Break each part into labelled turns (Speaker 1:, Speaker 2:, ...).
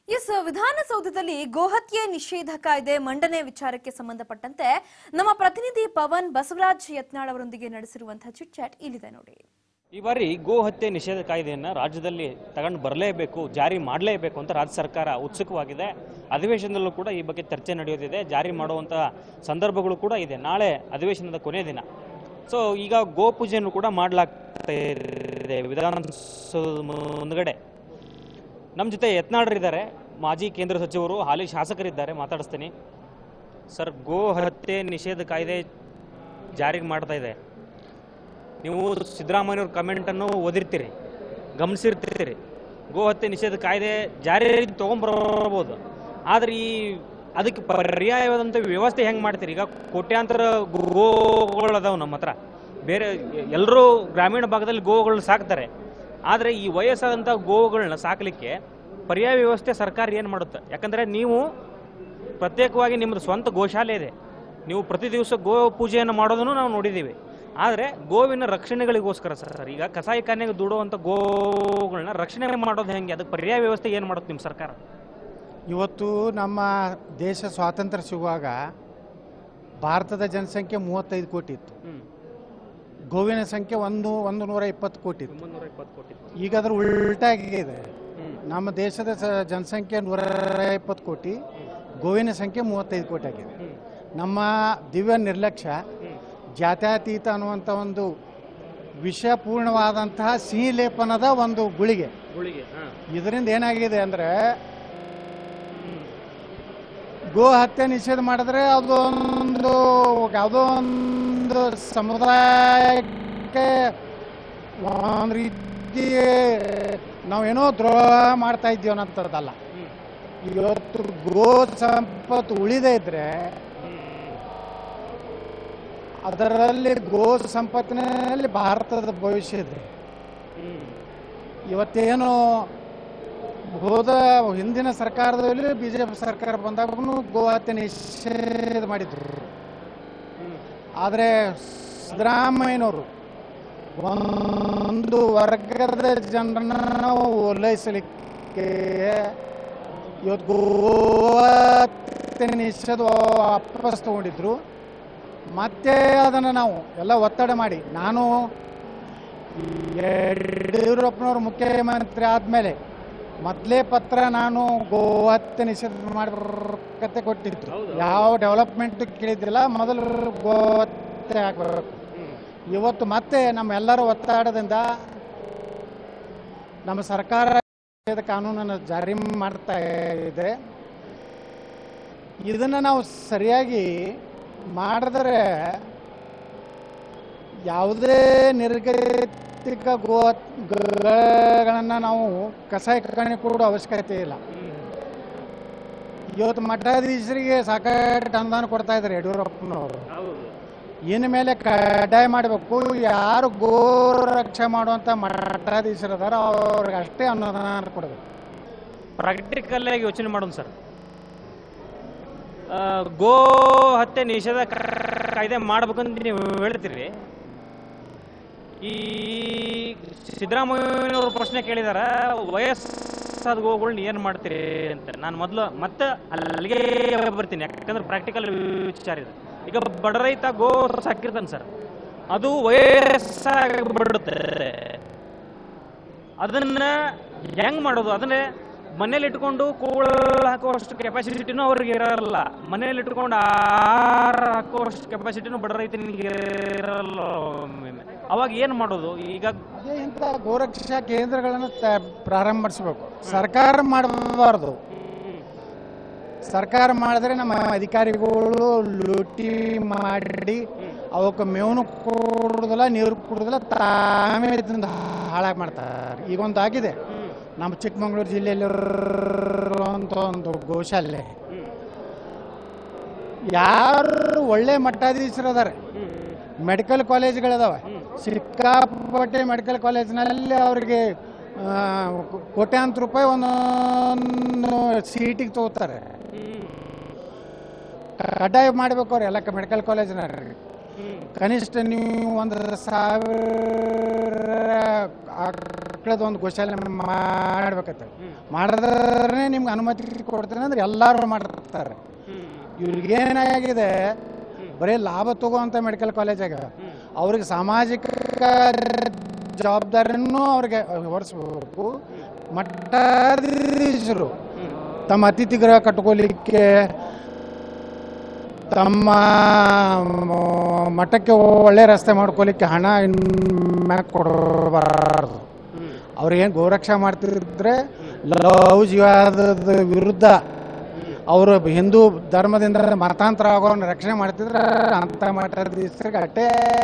Speaker 1: S ವಿಧಾನಸೌಧದಲ್ಲಿ ಗೋಹತ್ಯೆ ನಿಷೇಧ ಕಾಯ್ದೆ ಮಂಡನೆ ವಿಚಾರಕ್ಕೆ ಸಂಬಂಧಪಟ್ಟಂತೆ ನಮ್ಮ ಪ್ರತಿನಿಧಿ ಪವನ್ ಬಸವರಾಜ್ ಯತ್ನಾಳ್ ಅವರೊಂದಿಗೆ ನಡೆಸಿರುವಂತಹ ಚಿಟ್ ಚಾಟ್ ಇಲ್ಲಿದೆ ನೋಡಿ
Speaker 2: ಈ ಬಾರಿ ಗೋ ಹತ್ಯೆ ನಿಷೇಧ ಕಾಯ್ದೆಯನ್ನು ರಾಜ್ಯದಲ್ಲಿ ತಗೊಂಡು ಬರಲೇಬೇಕು ಜಾರಿ ಮಾಡಲೇಬೇಕು ಅಂತ ರಾಜ್ಯ ಸರ್ಕಾರ ಉತ್ಸುಕವಾಗಿದೆ ಅಧಿವೇಶನದಲ್ಲೂ ಕೂಡ ಈ ಬಗ್ಗೆ ಚರ್ಚೆ ನಡೆಯೋದಿದೆ ಜಾರಿ ಮಾಡುವಂಥ ಸಂದರ್ಭಗಳು ಕೂಡ ಇದೆ ನಾಳೆ ಅಧಿವೇಶನದ ಕೊನೆಯ ದಿನ ಸೊ ಈಗ ಗೋ ಪೂಜೆಯನ್ನು ಕೂಡ ಮಾಡಲಾಗ್ತಾ ಇದೆ ವಿಧಾನಸೌಧ ಮುಂದ್ಗಡೆ ನಮ್ಮ ಜೊತೆ ಯತ್ನಾಳರಿದ್ದಾರೆ ಮಾಜಿ ಕೇಂದ್ರ ಸಚಿವರು ಹಾಲಿ ಶಾಸಕರಿದ್ದಾರೆ ಮಾತಾಡಿಸ್ತೀನಿ ಸರ್ ಗೋ ಹತ್ಯೆ ನಿಷೇಧ ಕಾಯ್ದೆ ಜಾರಿಗೆ ಮಾಡ್ತಾ ಇದೆ ನೀವು ಸಿದ್ದರಾಮಯ್ಯವ್ರ ಕಮೆಂಟನ್ನು ಓದಿರ್ತೀರಿ ಗಮನಿಸಿರ್ತೀರಿ ಗೋ ಹತ್ಯೆ ನಿಷೇಧ ಕಾಯ್ದೆ ಜಾರಿ ತೊಗೊಂಬರ್ಬೋದು ಆದರೆ ಈ ಅದಕ್ಕೆ ಪರ್ಯಾಯವಾದಂಥ ವ್ಯವಸ್ಥೆ ಹೆಂಗೆ ಮಾಡ್ತೀರಿ ಈಗ ಕೋಟ್ಯಾಂತರ ಗೋಗಳು ಅದಾವೆ ನಮ್ಮ ಹತ್ರ ಬೇರೆ ಎಲ್ಲರೂ ಗ್ರಾಮೀಣ ಭಾಗದಲ್ಲಿ ಗೋಗಳು ಸಾಕ್ತಾರೆ ಆದರೆ ಈ ವಯಸ್ಸಾದಂಥ ಗೋವುಗಳನ್ನ ಸಾಕಲಿಕ್ಕೆ ಪರ್ಯಾಯ ವ್ಯವಸ್ಥೆ ಸರ್ಕಾರ ಏನು ಮಾಡುತ್ತೆ ಯಾಕಂದರೆ ನೀವು ಪ್ರತ್ಯೇಕವಾಗಿ ನಿಮ್ಮದು ಸ್ವಂತ ಗೋಶಾಲೆ ಇದೆ ನೀವು ಪ್ರತಿ ದಿವಸ ಗೋ ಪೂಜೆಯನ್ನು ಮಾಡೋದನ್ನು ನಾವು ನೋಡಿದ್ದೀವಿ ಆದರೆ ಗೋವಿನ ರಕ್ಷಣೆಗಳಿಗೋಸ್ಕರ ಸರ್ ಈಗ ಕಸಾಯಿಖಾನೆಗೆ ದುಡುವಂಥ ಗೋಗಳನ್ನ ರಕ್ಷಣೆ ಮಾಡೋದು ಹೆಂಗೆ ಅದಕ್ಕೆ ಪರ್ಯಾಯ ವ್ಯವಸ್ಥೆ ಏನು ಮಾಡುತ್ತೆ ನಿಮ್ಮ ಸರ್ಕಾರ
Speaker 3: ಇವತ್ತು ನಮ್ಮ ದೇಶ ಸ್ವಾತಂತ್ರ್ಯ ಸಿಗುವಾಗ ಭಾರತದ ಜನಸಂಖ್ಯೆ ಮೂವತ್ತೈದು ಕೋಟಿ ಇತ್ತು ಗೋವಿನ ಸಂಖ್ಯೆ ಒಂದು ಒಂದು ನೂರ ಇಪ್ಪತ್ತು ಕೋಟಿ ಇತ್ತು
Speaker 2: ಮುನ್ನೂರ ಇಪ್ಪತ್ತು ಕೋಟಿ
Speaker 3: ಈಗ ಅದ್ರ ಉಲ್ಟಾಗಿದೆ ನಮ್ಮ ದೇಶದ ಸ- ಜನಸಂಖ್ಯೆ ನೂರ ಇಪ್ಪತ್ತು ಕೋಟಿ ಗೋವಿನ ಸಂಖ್ಯೆ ಮೂವತ್ತೈದು ಕೋಟಿ ಆಗಿದೆ ನಮ್ಮ ದಿವ್ಯ ನಿರ್ಲಕ್ಷ್ಯ ಜಾತ್ಯತೀತ ಅನ್ನುವಂಥ ಒಂದು ವಿಷಪೂರ್ಣವಾದಂತಹ ಸಿಹಿ ಲೇಪನದ ಒಂದು ಗುಳಿಗೆ
Speaker 2: ಗುಳಿಗೆ ಹಾಂ
Speaker 3: ಇದರಿಂದ ಏನಾಗಿದೆ ಅಂದರೆ ಗೋ ಹತ್ಯೆ ನಿಷೇಧ ಮಾಡಿದ್ರೆ ಅದೊಂದು ಯಾವುದೋ ಒಂದು ಸಮುದಾಯಕ್ಕೆ ಒಂದು ರೀತಿ ನಾವೇನೋ ದ್ರೋಹ ಮಾಡ್ತಾ ಇದ್ದೀವಿ ಅನ್ನೋಂಥದ್ದಲ್ಲ ಇವತ್ತು ಗೋ ಸಂಪತ್ತು ಉಳಿದೇ ಇದ್ರೆ ಅದರಲ್ಲಿ ಗೋ ಸಂಪತ್ತಿನಲ್ಲಿ ಭಾರತದ ಭವಿಷ್ಯ ಇದೆ ಇವತ್ತೇನು ಹೋದ ಹಿಂದಿನ ಸರ್ಕಾರದಲ್ಲಿ ಬಿ ಜೆ ಪಿ ಸರ್ಕಾರ ಬಂದಾಗೂ ಗೋ ಹತ್ಯೆ ನಿಷೇಧ ಮಾಡಿದ್ರು ಆದರೆ ಸಿದ್ದರಾಮಯ್ಯನವರು ಒಂದು ವರ್ಗದ ಜನರನ್ನ ಓಲೈಸಲಿಕ್ಕೆ ಇವತ್ತು ಗೋ ಹತ್ಯೆ ನಿಷೇಧ ವಾಪಸ್ ತಗೊಂಡಿದ್ರು ಮತ್ತೆ ಅದನ್ನು ನಾವು ಎಲ್ಲ ಒತ್ತಡ ಮಾಡಿ ನಾನು ಯಡಿಯೂರಪ್ಪನವರು ಮುಖ್ಯಮಂತ್ರಿ ಆದಮೇಲೆ ಮೊದಲೇ ಪತ್ರ ನಾನು ಗೋಹತ್ಯೆ ನಿಷೇಧ ಮಾಡಬೇಕಂತ ಕೊಟ್ಟಿದ್ರು
Speaker 2: ಹೌದು.
Speaker 3: ಯಾವ ಡೆವಲಪ್ಮೆಂಟ್ ಕೇಳಿದ್ದಿಲ್ಲ ಮೊದಲು ಗೋಹತ್ಯೆ ಆಗಬೇಕು ಇವತ್ತು ಮತ್ತೆ ನಮ್ಮೆಲ್ಲರ ಒತ್ತಡದಿಂದ ನಮ್ಮ ಸರ್ಕಾರ ನಿಷೇಧ ಕಾನೂನನ್ನು ಜಾರಿ ಮಾಡ್ತಾ ಇದೆ ಇದನ್ನು ನಾವು ಸರಿಯಾಗಿ ಮಾಡಿದ್ರೆ ಯಾವುದೇ ನಿರ್ಗತಿಕ ಗೋಗಳನ್ನು ನಾವು ಕಸಾಯಿಖಾನೆ ಕೊಡೋ ಅವಶ್ಯಕತೆ ಇಲ್ಲ ಇವತ್ತು ಮಠಾಧೀಶರಿಗೆ ಸಾಕಷ್ಟು ಅನುದಾನ ಕೊಡ್ತಾ ಇದ್ದಾರೆ ಯಡಿಯೂರಪ್ಪನವರು
Speaker 2: ಹೌದು
Speaker 3: ಇನ್ನು ಮೇಲೆ ಕಡ್ಡಾಯ ಮಾಡಬೇಕು ಯಾರು ಗೋ ರಕ್ಷೆ ಮಾಡುವಂಥ ಮಠಾಧೀಶರು ಅದಾರ ಅವ್ರಿಗೆ ಅಷ್ಟೇ ಅನುದಾನ ಕೊಡಬೇಕು
Speaker 2: ಪ್ರಾಕ್ಟಿಕಲ್ ಆಗಿ ಯೋಚನೆ ಮಾಡೋಣ ಸರ್ ಆ, ಗೋ ಹತ್ಯೆ ನಿಷೇಧ ಕಾಯ್ದೆ ಮಾಡ್ಬೇಕಂತ ನೀವು ಹೇಳ್ತೀರಿ ಈ ಸಿದ್ದರಾಮಯ್ಯನವರು ಪ್ರಶ್ನೆ ಕೇಳಿದಾರ ವಯಸ್ಸಾದ ಗೋಗಳನ್ನ ಏನು ಮಾಡ್ತೀರಿ ಅಂತ ನಾನು ಮೊದಲು ಮತ್ತೆ ಅಲ್ಲಿಗೆ ಬರ್ತೀನಿ ಯಾಕಂದ್ರೆ ಪ್ರಾಕ್ಟಿಕಲ್ ವಿಚಾರ ಇದೆ ಈಗ ಬಡ ರೈತ ಗೋ ಸಾಕಿರ್ತಾನೆ ಸರ್ ಅದು ವಯಸ್ಸಾಗ್ಬಿಡುತ್ತೆ ಅದನ್ನ ಹೆಂಗ್ ಮಾಡೋದು ಅದನ್ನೇ ಮನೇಲಿ ಇಟ್ಕೊಂಡು ಕೋಳ ಹಾಕುವಷ್ಟು ಕೆಪಾಸಿಟಿನೂ ಅವ್ರಿಗೆ ಇರಲ್ಲ ಮನೇಲಿ ಇಟ್ಕೊಂಡು ಆಹಾರ ಹಾಕುವಷ್ಟು ಕೆಪಾಸಿಟಿನೂ ಬಡ ರೈತನಿಗೆ ಇರಲ್ಲ ಒಮ್ಮೊಮ್ಮೆ. ಅವಾಗ ಏನು ಮಾಡೋದು ಈಗ
Speaker 3: ಅದೇ ಇಂಥ ಗೋರಕ್ಷಾ ಕೇಂದ್ರಗಳನ್ನು ತ- ಪ್ರಾರಂಭಿಸಬೇಕು ಸರ್ಕಾರ ಮಾಡಬಾರ್ದು ಸರ್ಕಾರ ಮಾಡಿದ್ರೆ ನಮ್ಮ ಅಧಿಕಾರಿಗಳು ಲೂಟಿ ಮಾಡಿ ಅವಕ್ಕೆ ಮೇವನು ಕೊಡುದಿಲ್ಲ ನೀರು ಕೊಡುದಿಲ್ಲ ತಾವೇ ಇದರಿಂದ ಹಾಳಾಗಿ ಮಾಡ್ತಾರೆ ಈಗ ಒಂದು ಆಗಿದೆ ನಮ್ಮ ಚಿಕ್ಕಮಗಳೂರು ಜಿಲ್ಲೆಯಲ್ಲಿರುವಂಥ ಒಂದು ಗೋಶಾಲೆ ಯಾರು ಒಳ್ಳೆ ಮಠಾಧೀಶರು ಅದಾರೆ ಮೆಡಿಕಲ್ ಕಾಲೇಜ್ಗಳಿದಾವೆ ಸಿಕ್ಕಾಪಟ್ಟೆ ಮೆಡಿಕಲ್ ಕಾಲೇಜ್ನಲ್ಲಿ ಅವ್ರಿಗೆ ಆ, ಕೋ- ಕೋಟ್ಯಾಂತರ ರೂಪಾಯಿ ಒಂದೊಂದು ಸೀಟಿಗೆ ತಗೋತಾರೆ ಕಡ್ಡಾಯ ಮಾಡ್ಬೇಕು ಅವ್ರು ಎಲ್ಲ ಮೆಡಿಕಲ್ ಕಾಲೇಜ್ನವ್ರಿಗೆ ಕನಿಷ್ಠ ನೀವು ಒಂದು ಸಾವಿರ ಆ- ಆಕಳದ ಒಂದು ಗೋಶಾಲೆ ಮಾಡ್ಬೇಕತ್ತ ಮಾಡಿದ್ರೆ ನಿಮ್ಗೆ ಅನುಮತಿ ಕೊಡ್ತೀನಿ ಅಂದ್ರೆ ಎಲ್ಲರೂ ಮಾಡ್ತಾರೆ ಇವ್ರಿಗೇನಾಗಿದೆ ಬರೀ ಲಾಭ ತಗೋವಂಥ ಮೆಡಿಕಲ್ ಕಾಲೇಜಾಗ ಅವ್ರಿಗೆ ಸಾಮಾಜಿಕ ಜವಾಬ್ದಾರಿನೂ ಅವ್ರಿಗೆ ಹೊರಿಸ್ಬೇಕು ಮಠಾಧೀಶರು ತಮ್ಮ ಅತಿಥಿ ಗೃಹ ಕಟ್ಕೋಲಿಕ್ಕೆ ತಮ್ಮ ಮ- ಮಠಕ್ಕೆ ಒಳ್ಳೆ ರಸ್ತೆ ಮಾಡ್ಕೊಲಿಕ್ಕೆ ಹಣ ಮ್ಯಾಕ್ ಕೊಡಬಾರ್ದು ಅವ್ರೇನು ಗೋರಕ್ಷಾ ಮಾಡ್ತಿದ್ರೆ ಲವ್ ಜಿವಾದದ ವಿರುದ್ಧ ಅವರು ಹಿಂದೂ ಧರ್ಮದಿಂದ ಮತಾಂತರ ಆಗೋನ್ನ ರಕ್ಷಣೆ ಮಾಡ್ತಿದ್ರೆ ಅಂತ ಮಠಾಧೀಶರಿಗೆ ಅಟ್ಟೆ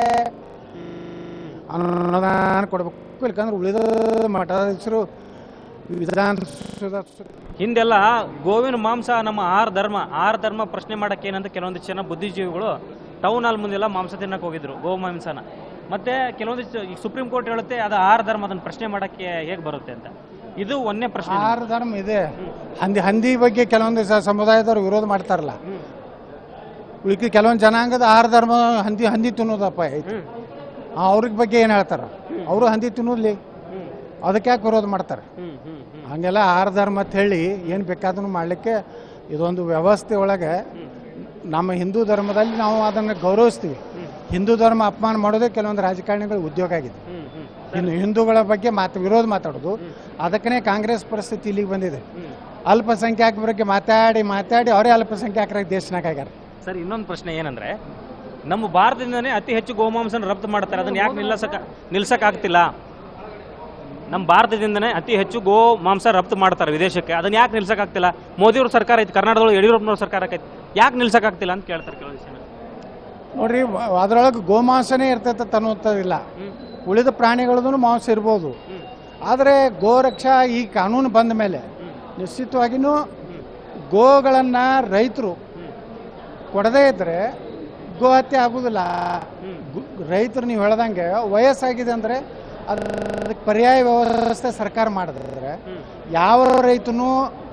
Speaker 3: ಅನುದಾನ ಕೊಡಬೇಕು ಇಲ್ಕಂದ್ರೆ ಉಳಿದ ಮಠಾಧೀಶರು ವಿಧಾನಸೌಧ
Speaker 2: ಹಿಂದೆಲ್ಲ ಗೋವಿನ ಮಾಂಸ ನಮ್ಮ ಆಹಾರ ಧರ್ಮ ಆಹಾರ ಧರ್ಮ ಪ್ರಶ್ನೆ ಮಾಡಕ್ಕೆ ಏನಂತ ಕೆಲವೊಂದಿಷ್ಟು ಜನ ಬುದ್ಧಿಜೀವಿಗಳು ಟೌನ್ ಹಾಲ್ ಮುಂದೆಲ್ಲ ಮಾಂಸ ತಿನ್ನಕ್ಕೆ ಹೋಗಿದ್ರು ಗೋ ಮಾಂಸನ ಮತ್ತೆ ಕೆಲವೊಂದಿಷ್ಟು ಈಗ ಸುಪ್ರೀಂ ಕೋರ್ಟ್ ಹೇಳುತ್ತೆ ಅದು ಆಹಾರ ಧರ್ಮ ಅದನ್ನ ಪ್ರಶ್ನೆ ಮಾಡಕ್ಕೆ ಹೇಗೆ ಬರುತ್ತೆ ಅಂತ ಇದು ಒಂದೇ ಪ್ರಶ್ನೆ
Speaker 3: ಆಹಾರ ಧರ್ಮ ಇದೆ ಹಂದಿ ಹಂದಿ ಬಗ್ಗೆ ಕೆಲವೊಂದು ಸ- ಸಮುದಾಯದವ್ರು ವಿರೋಧ ಮಾಡ್ತಾರಲ್ಲ
Speaker 2: ಹ್ಮ್.
Speaker 3: ಉಳಿಕೆ ಕೆಲವೊಂದು ಜನಾಂಗದ ಆಹಾರ ಧರ್ಮ ಹಂದಿ ಹಂದಿ ತಿನ್ನೋದಪ್ಪ ಐತಿ
Speaker 2: ಹ್ಮ್.
Speaker 3: ಅವ್ರಿಗೆ ಬಗ್ಗೆ ಏನು ಹೇಳ್ತಾರ ಅವರು ಹಂದಿ ತಿನ್ನೋದ್ಲಿ
Speaker 2: ಹ್ಮ್.
Speaker 3: ಅದಕ್ಕೆ ಯಾಕೆ ವಿರೋಧ ಮಾಡ್ತಾರೆ
Speaker 2: ಹ್ಮ್ ಹ್ಮ್ ಹ್ಮ್
Speaker 3: ಹಂಗೆಲ್ಲ ಆಹಾರ ಧರ್ಮ ಅಂತ ಹೇಳಿ ಏನು ಬೇಕಾದ್ರೂ ಮಾಡಲಿಕ್ಕೆ ಇದೊಂದು ವ್ಯವಸ್ಥೆ ಒಳಗೆ ನಮ್ಮ ಹಿಂದೂ ಧರ್ಮದಲ್ಲಿ ನಾವು ಅದನ್ನು ಗೌರವಿಸ್ತೀವಿ ಹಿಂದೂ ಧರ್ಮ ಅಪಮಾನ ಮಾಡೋದೇ ಕೆಲವೊಂದು ರಾಜಕಾರಣಿಗಳ ಉದ್ಯೋಗ ಆಗಿದೆ
Speaker 2: ಹ್ಮ್ ಹ್ಮ್
Speaker 3: ಇನ್ನು ಹಿಂದೂಗಳ ಬಗ್ಗೆ ಮಾತು ವಿರೋಧ ಮಾತಾಡೋದು ಅದಕ್ಕನೇ ಕಾಂಗ್ರೆಸ್ ಪರಿಸ್ಥಿತಿ ಇಲ್ಲಿಗೆ ಬಂದಿದೆ
Speaker 2: ಹ್ಮ್.
Speaker 3: ಅಲ್ಪಸಂಖ್ಯಾತರ ಬಗ್ಗೆ ಮಾತಾಡಿ ಮಾತಾಡಿ ಅವರೇ ಅಲ್ಪಸಂಖ್ಯಾತರಾಗಿ ದೇಶನಾಗ ಆಗ್ಯಾರ
Speaker 2: ಸರ್ ಇನ್ನೊಂದು ಪ್ರಶ್ನೆ ಏನಂದ್ರೆ ನಮ್ಮ ಭಾರತದಿಂದನೇ ಅತಿ ಹೆಚ್ಚು ಗೋಮಾಂಸನ ರಫ್ತು ಮಾಡ್ತಾರೆ ಅದನ್ನ ಯಾಕೆ ನಿಲ್ಲಿಸಕ ನಿಲ್ಸಕ್ ಆಗ್ತಿಲ್ಲ ನಮ್ಮ ಭಾರತದಿಂದನೇ ಅತಿ ಹೆಚ್ಚು ಗೋ ಮಾಂಸ ರಫ್ತು ಮಾಡ್ತಾರೆ ವಿದೇಶಕ್ಕೆ ಅದನ್ನ ಯಾಕೆ ನಿಲ್ಸಕ್ ಆಗ್ತಿಲ್ಲ ಮೋದಿಯವ್ರ ಸರ್ಕಾರ ಐತಿ ಕರ್ನಾಟಕದೊಳಗೆ ಯಡಿಯೂರಪ್ಪನವ್ರ ಸರ್ಕಾರ ಐತಿ ಯಾಕೆ ನಿಲ್ಸಕ್ ಆಗ್ತಿಲ್ಲ ಅಂತ ಕೇಳ್ತಾರೆ ಕೆಲವೊಂದು ಜನ
Speaker 3: ನೋಡ್ರಿ ಅದರೊಳಗೆ ಗೋಮಾಂಸನೇ ಇರ್ತೈತೆ ಅನ್ನುವಂಥದ್ದಿಲ್ಲ
Speaker 2: ಹ್ಮ್.
Speaker 3: ಉಳಿದ ಪ್ರಾಣಿಗಳದ್ದು ಮಾಂಸ ಇರ್ಬೋದು
Speaker 2: ಹ್ಮ್.
Speaker 3: ಆದರೆ ಗೋರಕ್ಷಾ ಈ ಕಾನೂನು ಬಂದ ಮೇಲೆ ನಿಶ್ಚಿತವಾಗಿಯೂ ಗೋಗಳನ್ನು ರೈತರು ಕೊಡದೇ ಇದ್ದರೆ ಗೋ ಹತ್ಯೆ ಆಗೋದಿಲ್ಲ ಗು- ರೈತರು ನೀವು ಹೇಳ್ದಂಗೆ ವಯಸ್ಸಾಗಿದೆ ಅಂದರೆ ಅದಕ್ಕೆ ಪರ್ಯಾಯ ವ್ಯವಸ್ಥೆ ಸರ್ಕಾರ ಮಾಡಿದ್ರೆ ಯಾವ ರೈತನೂ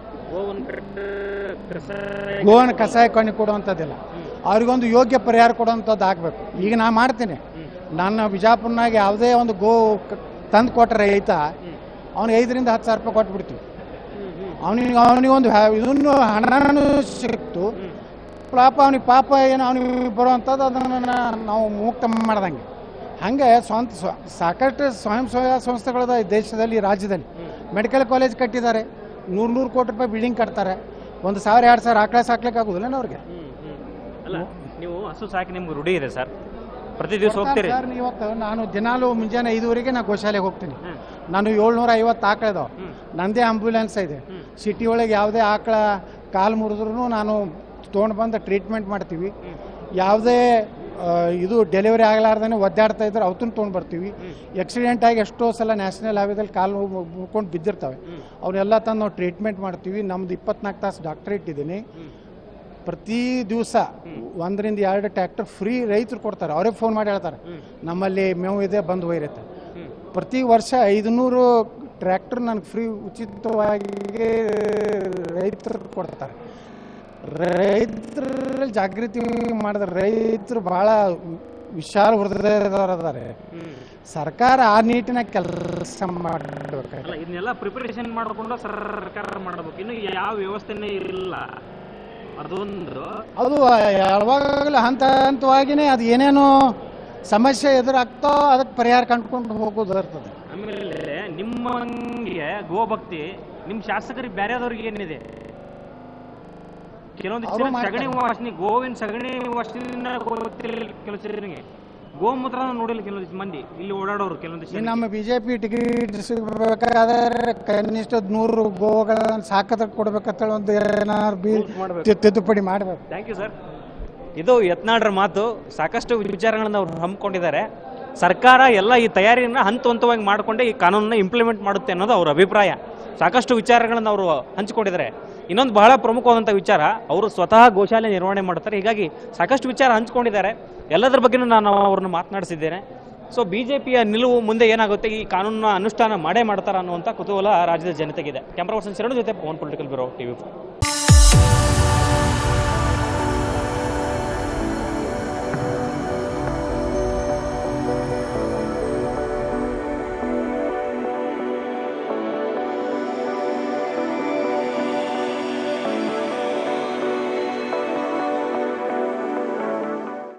Speaker 3: ಗೋವನ್ನ ಕಸಾಯ ಕಣ್ಣಿ ಕೊಡುವಂಥದ್ದಿಲ್ಲ ಅವ್ರಿಗೊಂದು ಯೋಗ್ಯ ಪರಿಹಾರ ಕೊಡುವಂಥದ್ದು ಆಗಬೇಕು ಈಗ ನಾ ಮಾಡ್ತೀನಿ ನನ್ನ ಬಿಜಾಪುರ್ನಾಗ ಯಾವುದೇ ಒಂದು ಗೋ ತಂದು ಕೊಟ್ಟ ರೈತ ಅವ್ನಿಗೆ ಐದರಿಂದ ಹತ್ತು ಸಾವಿರ ರೂಪಾಯಿ ಕೊಟ್ಬಿಡ್ತೀವಿ ಅವನಿಗೆ ಅವನಿಗೊಂದು ಇದನ್ನು ಹಣನೂ ಸಿಕ್ತು ಪಾಪ ಅವನಿಗೆ ಪಾಪ ಏನು ಅವನಿಗೆ ಬರುವಂಥದ್ದು ಅದನ್ನು ನಾವು ಮುಕ್ತ ಮಾಡ್ದಂಗೆ ಹಾಗೆ ಸ್ವಂತ ಸ್ವ- ಸಾಕಷ್ಟು ಸ್ವಯಂ ಸೇವಾ ಸಂಸ್ಥೆಗಳದ ಈ ದೇಶದಲ್ಲಿ ಈ ರಾಜ್ಯದಲ್ಲಿ ಮೆಡಿಕಲ್ ಕಾಲೇಜ್ ಕಟ್ಟಿದ್ದಾರೆ ನೂರು ನೂರು ಕೋಟಿ ರೂಪಾಯಿ ಬಿಲ್ಡಿಂಗ್ ಕಟ್ತಾರೆ ಒಂದು ಸಾವಿರ ಎರಡು ಸಾವಿರ ಆಕಳ ಸಾಕ್ಲಿಕ್ಕೆ ಆಗೋದಿಲ್ಲ ಅವ್ರಿಗೆ
Speaker 2: ಅಲ್ಲ ನೀವು ಹಸು ಸಾಕಿ ನಿಮ್ಗೆ ರೂಢಿ ಇದೆ ಸರ್ ಪ್ರತಿ ದಿವಸ ಹೋಗ್ತೀರಿ
Speaker 3: ಸರ್ ಇವತ್ತು ನಾನು ದಿನಾಲು ಮುಂಜಾನೆ ಐದುವರೆಗೆ ನಾನು ಗೋಶಾಲೆಗೆ ಹೋಗ್ತೀನಿ
Speaker 2: ಹ್ಮ್.
Speaker 3: ನಾನು ಏಳ್ನೂರ ಐವತ್ತು ಆಕಳ ಇದಾವೆ
Speaker 2: ಹ್ಮ್.
Speaker 3: ನಂದೇ ಆಂಬ್ಯುಲೆನ್ಸ್ ಇದೆ
Speaker 2: ಹ್ಮ್.
Speaker 3: ಸಿಟಿ ಒಳಗೆ ಯಾವುದೇ ಆಕಳ ಕಾಲು ಮುರಿದ್ರೂ ನಾನು ತೊಗೊಂಡು ಬಂದು ಟ್ರೀಟ್ಮೆಂಟ್ ಮಾಡ್ತೀವಿ ಯಾವುದೇ ಆ, ಇದು ಡೆಲಿವರಿ ಆಗಲಾರ್ದೇ ಒದ್ದಾಡ್ತಾ ಇದ್ರೆ ಅವತ್ತನ್ನು ತೊಗೊಂಡು ಬರ್ತೀವಿ ಆಕ್ಸಿಡೆಂಟ್ ಆಗಿ ಎಷ್ಟೋ ಸಲ ನ್ಯಾಷನಲ್ ಹೈವೇದಲ್ಲಿ ಕಾಲು ಮುರ್ಕೊಂಡು ಬಿದ್ದಿರ್ತವೆ ಅವನ್ನೆಲ್ಲ ತಂದು ನಾವು ಟ್ರೀಟ್ಮೆಂಟ್ ಮಾಡ್ತೀವಿ ನಮ್ದು ಇಪ್ಪತ್ನಾಲ್ಕು ತಾಸು ಡಾಕ್ಟರ್ ಇಟ್ಟಿದ್ದೀನಿ ಪ್ರತಿ ದಿವಸ ಒಂದರಿಂದ ಎರಡು ಟ್ರ್ಯಾಕ್ಟರ್ ಫ್ರೀ ರೈತರು ಕೊಡ್ತಾರೆ ಅವರೇ ಫೋನ್ ಮಾಡಿ ಹೇಳ್ತಾರೆ ನಮ್ಮಲ್ಲಿ ಮೇವು ಇದೆ ಬಂದು ಒಯ್ರತ್ತೆ ಪ್ರತಿ ವರ್ಷ ಐದುನೂರು ಟ್ರ್ಯಾಕ್ಟರ್ ನನಗೆ ಫ್ರೀ ಉಚಿತವಾಗಿ ರೈತರು ಕೊಡ್ತಾರೆ ರೈತರಲ್ಲಿ ಜಾಗೃತಿ ಮಾಡಿದ್ರೆ ರೈತರು ಭಾಳ ವಿಶಾಲ ಹೃದಯದವರು ಅದಾರೆ ಸರ್ಕಾರ ಆ ನಿಟ್ಟಿನಾಗ ಕೆಲಸ ಮಾಡಬೇಕು
Speaker 2: ಅಲ್ಲ ಇದನ್ನೆಲ್ಲ ಪ್ರಿಪರೇಷನ್ ಮಾಡಿಕೊಂಡು ಸರ್ಕಾರ ಮಾಡಬೇಕು ಇನ್ನು ಯಾವ ವ್ಯವಸ್ಥೆನೇ ಇಲ್ಲ ಅದೊಂದು
Speaker 3: ಅದು ಯಾವಾಗಲೂ ಹಂತ ಹಂತವಾಗಿನೇ ಅದು ಏನೇನು ಸಮಸ್ಯೆ ಎದುರಾಗ್ತೋ ಅದಕ್ಕೆ ಪರಿಹಾರ ಕಂಡುಕೊಂಡು ಹೋಗೋದು ಇರ್ತದೆ
Speaker 2: ಆಮೇಲೆ ನಿಮ್ಮಂಗೆ ಗೋಭಕ್ತಿ ನಿಮ್ಮ ಶಾಸಕರಿಗೆ ಬೇರೆದವ್ರಿಗೆ ಏನಿದೆ ಕೆಲವೊಂದಿಷ್ಟು
Speaker 3: ಅವ್ರು
Speaker 2: ಜನ
Speaker 3: ಮಾಡ್ತಾರೆ.
Speaker 2: ಸಗಣಿ ವಾಸನೆ ಗೋವಿನ ಸಗಣಿ ವಾಸನೆಯಿಂದ ಗೊತ್ತಿರಲಿಲ್ಲ ಕೆಲವು ಜನರಿಗೆ ಗೋಮೂತ್ರ ನೋಡಿಲ್ಲ ಕೆಲವೊಂದಿಷ್ಟು ಮಂದಿ ಇಲ್ಲಿ ಓಡಾಡೋರು ಕೆಲವೊಂದಿಷ್ಟು
Speaker 3: ಈ
Speaker 2: ಜನ.
Speaker 3: ನಮ್ಮ ಬಿ ಜೆ ಪಿ ಟಿಕೆಟ್ ಸಿಗಬೇಕಾದ್ರೆ ಕನಿಷ್ಠ ನೂರು ಗೋಗಳನ್ನು ಸಾಕತ್ರ ಕೊಡ್ಬೇಕಂತೇಳಿ ಒಂದು ಏನಾರು ಬಿ
Speaker 2: ಮಾಡ್ಬೇಕು.
Speaker 3: ತಿ- ತಿದ್ದುಪಡಿ ಮಾಡಬೇಕು
Speaker 2: ಥ್ಯಾಂಕ್ ಯು ಸರ್ ಇದು ಯತ್ನಾಡ್ರ ಮಾತು ಸಾಕಷ್ಟು ವಿಚಾರಗಳನ್ನ ಅವ್ರು ಹಮ್ಮಿಕೊಂಡಿದ್ದಾರೆ ಸರ್ಕಾರ ಎಲ್ಲ ಈ ತಯಾರಿಯನ್ನು ಹಂತ ಹಂತವಾಗಿ ಮಾಡಿಕೊಂಡೇ ಈ ಕಾನೂನನ್ನ ಇಂಪ್ಲಿಮೆಂಟ್ ಮಾಡುತ್ತೆ ಅನ್ನೋದು ಅವ್ರ ಅಭಿಪ್ರಾಯ ಸಾಕಷ್ಟು ವಿಚಾರಗಳನ್ನು ಅವರು ಹಂಚಿಕೊಂಡಿದ್ದಾರೆ ಇನ್ನೊಂದು ಬಹಳ ಪ್ರಮುಖವಾದಂಥ ವಿಚಾರ ಅವರು ಸ್ವತಃ ಗೋಶಾಲೆ ನಿರ್ವಹಣೆ ಮಾಡ್ತಾರೆ ಹೀಗಾಗಿ ಸಾಕಷ್ಟು ವಿಚಾರ ಹಂಚ್ಕೊಂಡಿದ್ದಾರೆ ಎಲ್ಲದರ ಬಗ್ಗೆನೂ ನಾನು ಅವ್ರನ್ನ ಮಾತನಾಡಿಸಿದ್ದೇನೆ ಸೊ ಬಿ ಜೆ ಪಿಯ ನಿಲುವು ಮುಂದೆ ಏನಾಗುತ್ತೆ ಈ ಕಾನೂನನ್ನ ಅನುಷ್ಠಾನ ಮಾಡೇ ಮಾಡ್ತಾರ ಅನ್ನುವಂಥ ಕುತೂಹಲ ರಾಜ್ಯದ ಜನತೆಗಿದೆ ಕ್ಯಾಮ್ರಾ ಪರ್ಸನ್ ಶರಣು ಜೊತೆ ಪವನ್ ಪೊಲಿಟಿಕಲ್ ಬ್ಯೂರೋ ಟಿವಿ